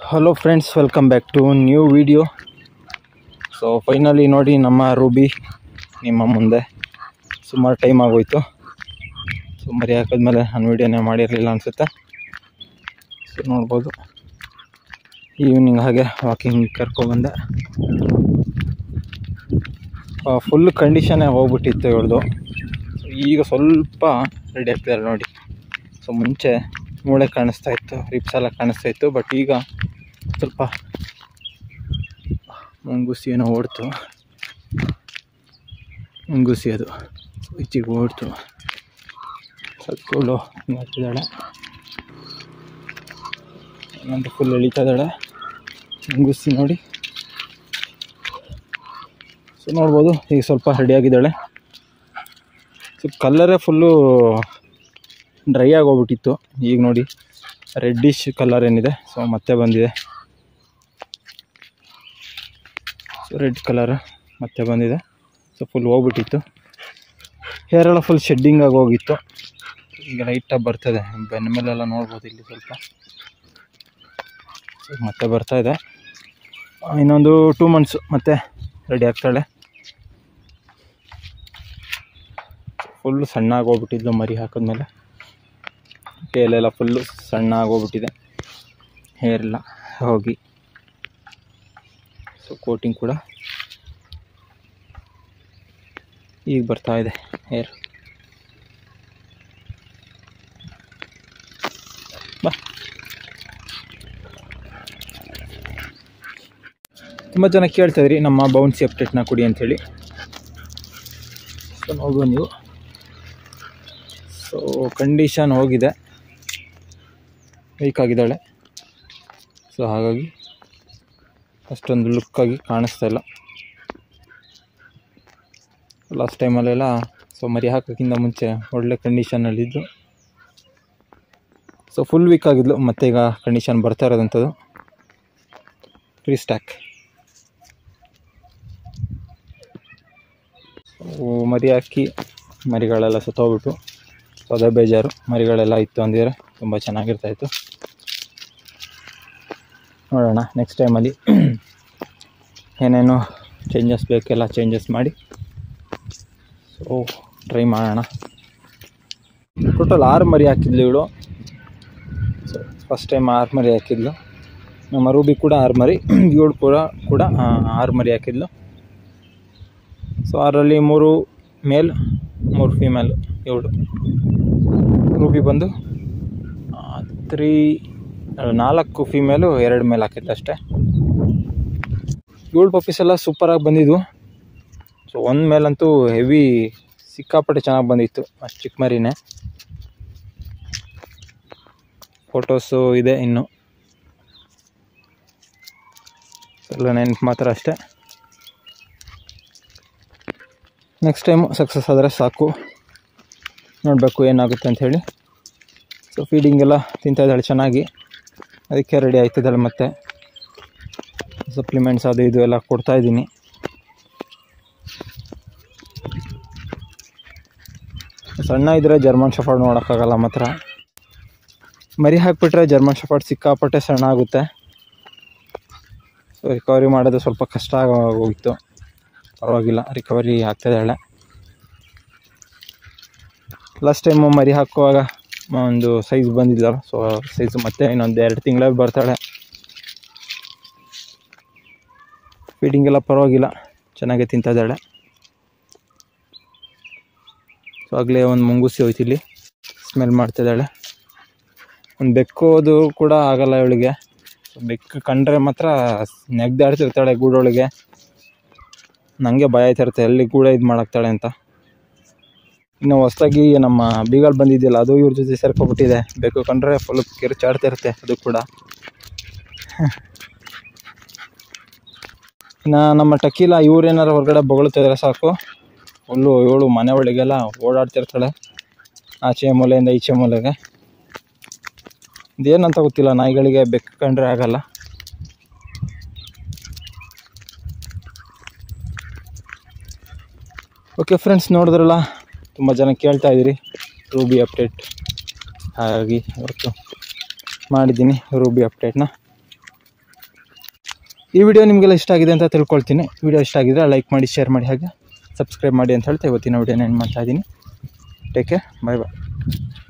hello friends welcome back to new video so finally ನೋಡಿ ನಮ್ಮ Ruby ನಿಮ್ಮ ಮುಂದೆ ಸುಮಾರು ಟೈಮ್ ಆಗೋಯ್ತು ಸೊ ಮರಿ ಹಾಕಿದ್ಮೇಲೆ ನಾನು ವೀಡಿಯೋನೇ ಮಾಡಿರಲಿಲ್ಲ ಅನಿಸುತ್ತೆ ಸೊ ನೋಡ್ಬೋದು ಈವ್ನಿಂಗ್ ಹಾಗೆ ವಾಕಿಂಗ್ ಕರ್ಕೊಬಂದೆ ಫುಲ್ ಕಂಡೀಷನ್ನೇ ಹೋಗ್ಬಿಟ್ಟಿತ್ತು ಇವಳ್ದು ಸೊ ಈಗ ಸ್ವಲ್ಪ ರೆಡಿ ಆಗ್ತಿದ್ದಾರೆ ನೋಡಿ ಸೊ ಮುಂಚೆ ಮೂಳೆ ಕಾಣಿಸ್ತಾ ಇತ್ತು ರಿಪ್ಸ್ ಎಲ್ಲ ಕಾಣಿಸ್ತಾ ಇತ್ತು ಬಟ್ ಈಗ ಸ್ವಲ್ಪ ಮುಂಗುಸಿ ಏನೋ ಓಡ್ತು ಮುಂಗುಸಿ ಅದು ಸೊ ಈಚೆಗೆ ಓಡ್ತು ಸತ್ಕೊಳ್ಳು ಮಾಡ್ತಿದ್ದಾಳೆ ಇನ್ನೊಂದು ಫುಲ್ ಎಳಿತಾ ಇದ್ದಾಳೆ ಮುಂಗುಸಿ ನೋಡಿ ಸೊ ನೋಡ್ಬೋದು ಈಗ ಸ್ವಲ್ಪ ರೆಡಿಯಾಗಿದ್ದಾಳೆ ಸೊ ಕಲ್ಲರೇ ಫುಲ್ಲು ಡ್ರೈ ಆಗೋಗ್ಬಿಟ್ಟಿತ್ತು ಈಗ ನೋಡಿ ರೆಡ್ಡಿಶ್ ಕಲರ್ ಏನಿದೆ ಸೊ ಮತ್ತೆ ಬಂದಿದೆ ಸೊ ರೆಡ್ ಕಲರ್ ಮತ್ತೆ ಬಂದಿದೆ ಸೊ ಫುಲ್ ಹೋಗ್ಬಿಟ್ಟಿತ್ತು ಹೇರ್ ಎಲ್ಲ ಫುಲ್ ಶೆಡ್ಡಿಂಗ್ ಆಗಿ ಹೋಗಿತ್ತು ಈಗ ಲೈಟಾಗಿ ಬರ್ತದೆ ಬೆನ್ನ ಮೇಲೆಲ್ಲ ನೋಡ್ಬೋದು ಇಲ್ಲಿ ಸ್ವಲ್ಪ ಸೊ ಮತ್ತೆ ಬರ್ತಾ ಇದೆ ಆ, ಇನ್ನೊಂದು ಟೂ ಮಂತ್ಸು ಮತ್ತೆ ರೆಡಿ ಆಗ್ತಾಳೆ ಫುಲ್ ಸಣ್ಣ ಆಗೋಗ್ಬಿಟ್ಟಿದ್ಲು ಮರಿ ಹಾಕಿದ್ಮೇಲೆ ಟೇಲೆಲ್ಲ ಫುಲ್ಲು ಸಣ್ಣ ಆಗೋಗ್ಬಿಟ್ಟಿದೆ ಹೇರ್ ಎಲ್ಲ ಹೋಗಿ ಸೊ ಕೋಟಿಂಗ್ ಕೂಡ ಈಗ ಬರ್ತಾ ಇದೆ ಹೇರ್ ಬಾ ತುಂಬ ಜನ ಕೇಳ್ತಾಯಿದ್ರಿ ನಮ್ಮ ಬೌನ್ಸಿ ಅಪ್ಡೇಟ್ನ ಕೊಡಿ ಅಂಥೇಳಿ ಸೊ ನೋಡುವ ನೀವು ಸೊ ಕಂಡೀಷನ್ ಹೋಗಿದೆ ವೀಕ್ ಆಗಿದ್ದಾಳೆ ಸೊ ಹಾಗಾಗಿ ಅಷ್ಟೊಂದು ಲುಕ್ಕಾಗಿ ಕಾಣಿಸ್ತಾ ಇಲ್ಲ ಲಾಸ್ಟ್ ಟೈಮಲ್ಲೆಲ್ಲ ಸೊ ಮರಿ ಹಾಕೋಕ್ಕಿಂತ ಮುಂಚೆ ಒಳ್ಳೆ ಕಂಡೀಷನಲ್ಲಿದ್ದು ಸೊ ಫುಲ್ ವೀಕ್ ಆಗಿದ್ಲು ಮತ್ತೆ ಈಗ ಕಂಡೀಷನ್ ಬರ್ತಾ ಇರೋದಂಥದ್ದು ಫ್ರೀ ಸ್ಟ್ಯಾಕ್ ಮರಿ ಹಾಕಿ ಮರಿಗಳೆಲ್ಲ ಸುತ್ತೋಗ್ಬಿಟ್ಟು ಸೊ ಅದೇ ಬೇಜಾರು ಮರಿಗಳೆಲ್ಲ ಇತ್ತು ಅಂದಿದ್ರೆ ತುಂಬ ಚೆನ್ನಾಗಿರ್ತಾಯಿತ್ತು ನೋಡೋಣ ನೆಕ್ಸ್ಟ್ ಟೈಮಲ್ಲಿ ಏನೇನು ಚೇಂಜಸ್ ಬೇಕೆಲ್ಲ ಚೇಂಜಸ್ ಮಾಡಿ ಸೊ ಟ್ರೈ ಮಾಡೋಣ ಟೋಟಲ್ ಆರು ಮರಿ ಹಾಕಿದ್ಲು ಇವಳು ಸೊ ಫಸ್ಟ್ ಟೈಮ್ ಆರು ಮರಿ ಹಾಕಿದ್ಲು ನಮ್ಮ ರೂಬಿ ಕೂಡ ಆರು ಮರಿ ಇವಳು ಕೂಡ ಕೂಡ ಆ, ಆರು ಮರಿ ಹಾಕಿದ್ಲು ಸೊ ಅದರಲ್ಲಿ ಮೂರು ಮೇಲ್ ಮೂರು ಫೀಮೇಲ್ ಇವಳು ರೂಬಿ ಬಂದು ತ್ರೀ ನಾಲ್ಕು ಫೀಮೇಲು ಎರಡು ಮೇಲ್ ಹಾಕಿದ್ಲು ಅಷ್ಟೇ ಏಳು ಪಪ್ಪೀಸ್ ಎಲ್ಲ ಸೂಪರಾಗಿ ಬಂದಿದ್ವು ಸೊ ಒಂದು ಮೇಲಂತೂ ಹೆವಿ ಸಿಕ್ಕಾಪಟ್ಟೆ ಚೆನ್ನಾಗಿ ಬಂದಿತ್ತು ಅಷ್ಟು ಚಿಕ್ಕ ಮರಿನೇ ಫೋಟೋಸು ಇದೆ ಇನ್ನು ಎಲ್ಲ ನೆನ್ಪು ಮಾತ್ರ ಅಷ್ಟೇ ನೆಕ್ಸ್ಟ್ ಟೈಮು ಸಕ್ಸಸ್ ಆದರೆ ಸಾಕು ನೋಡಬೇಕು ಏನಾಗುತ್ತೆ ಅಂಥೇಳಿ ಸೊ ಫೀಡಿಂಗ್ ಎಲ್ಲ ತಿಂತಾ ಇದ್ದಾಳೆ ಚೆನ್ನಾಗಿ ಅದಕ್ಕೆ ರೆಡಿ ಆಯ್ತಿದ್ದಾಳೆ ಮತ್ತೆ ಸಪ್ಲಿಮೆಂಟ್ಸ್ ಅದು ಇದು ಎಲ್ಲ ಕೊಡ್ತಾ ಇದ್ದೀನಿ ಸಣ್ಣ ಇದ್ದರೆ ಜರ್ಮನ್ ಶಫಾರ್ಡ್ ನೋಡೋಕ್ಕಾಗಲ್ಲ ಮಾತ್ರ ಮರಿ ಹಾಕಿಬಿಟ್ರೆ ಜರ್ಮನ್ ಶಫಾರ್ಡ್ ಸಿಕ್ಕಾಪಟ್ಟೆ ಸಣ್ಣ ಆಗುತ್ತೆ ಸೊ ರಿಕವರಿ ಮಾಡೋದು ಸ್ವಲ್ಪ ಕಷ್ಟ ಆಗೋಗಿತ್ತು ಪರವಾಗಿಲ್ಲ ರಿಕವರಿ ಆಗ್ತಾಯಿದ್ದಾಳೆ ಲಾಸ್ಟ್ ಟೈಮು ಮರಿ ಹಾಕುವಾಗ ಒಂದು ಸೈಜ್ ಬಂದಿದ್ದಲ್ಲ ಸೊ ಸೈಜ್ ಮತ್ತೆ ಇನ್ನೊಂದು ಎರಡು ತಿಂಗಳಲ್ಲಿ ಬರ್ತಾಳೆ ಫೀಡಿಂಗ್ ಎಲ್ಲ ಪರವಾಗಿಲ್ಲ ಚೆನ್ನಾಗೇ ತಿಂತಾ ಇದ್ದಾಳೆ ಸೊ ಆಗಲೇ ಒಂದು ಮುಂಗುಸಿ ಹೋಯ್ತು ಇಲ್ಲಿ ಸ್ಮೆಲ್ ಮಾಡ್ತಿದ್ದಾಳೆ ಒಂದು ಬೆಕ್ಕೋದು ಕೂಡ ಆಗಲ್ಲ ಇವಳಿಗೆ ಬೆಕ್ಕು ಕಂಡ್ರೆ ಮಾತ್ರ ನೆಗ್ದಾಡ್ತಿರ್ತಾಳೆ ಗೂಡೊಳಗೆ ನನಗೆ ಭಯ ಆಯ್ತಿರುತ್ತೆ ಎಲ್ಲಿ ಕೂಡ ಇದು ಮಾಡಾಕ್ತಾಳೆ ಅಂತ ಇನ್ನು ಹೊಸ್ದಾಗಿ ನಮ್ಮ ಬೀಗಲ್ ಬಂದಿದೆಯಲ್ಲ ಅದು ಇವ್ರ ಜೊತೆ ಸೇರ್ಕೊಬಿಟ್ಟಿದೆ ಬೇಕು ಕಂಡ್ರೆ ಫುಲ್ ಕಿರುಚಾಡ್ತಿರುತ್ತೆ ಅದು ಕೂಡ ಇನ್ನು ನಮ್ಮ ಟಕೀಲ ಇವ್ರೇನಾರು ಹೊರಗಡೆ ಬೊಗಳ್ತಿದ್ರೆ ಸಾಕು ಫುಲ್ಲು ಇವಳು ಮನೆ ಒಳಗೆಲ್ಲ ಓಡಾಡ್ತಿರ್ತಾಳೆ ಆಚೆ ಮೂಲೆಯಿಂದ ಈಚೆ ಮೂಲೆಗೆ ಇದೇನಂತ ಗೊತ್ತಿಲ್ಲ ನಾಯಿಗಳಿಗೆ ಬೆಕ್ಕು ಕಂಡ್ರೆ ಆಗಲ್ಲ ಓಕೆ ಫ್ರೆಂಡ್ಸ್ ನೋಡಿದ್ರಲ್ಲ ತುಂಬ ಜನ ಕೇಳ್ತಾ ಇದ್ದೀರಿ ರೂಬಿ ಅಪ್ಡೇಟ್ ಹಾಗಾಗಿ ಇವತ್ತು ಮಾಡಿದ್ದೀನಿ ರೂಬಿ ಅಪ್ಡೇಟ್ನ ಈ ವಿಡಿಯೋ ನಿಮಗೆಲ್ಲ ಇಷ್ಟ ಆಗಿದೆ ಅಂತ ತಿಳ್ಕೊಳ್ತೀನಿ ವಿಡಿಯೋ ಇಷ್ಟ ಆಗಿದ್ರೆ ಲೈಕ್ ಮಾಡಿ ಶೇರ್ ಮಾಡಿ ಹಾಗೆ ಸಬ್ಸ್ಕ್ರೈಬ್ ಮಾಡಿ ಅಂತ ಹೇಳ್ತಾ ಇವತ್ತಿನ ವಿಡಿಯೋನ ಏನು ಮಾಡ್ತಾ ಇದ್ದೀನಿ ಟೇಕ್ ಕೇರ್ ಬಾಯ್ ಬಾಯ್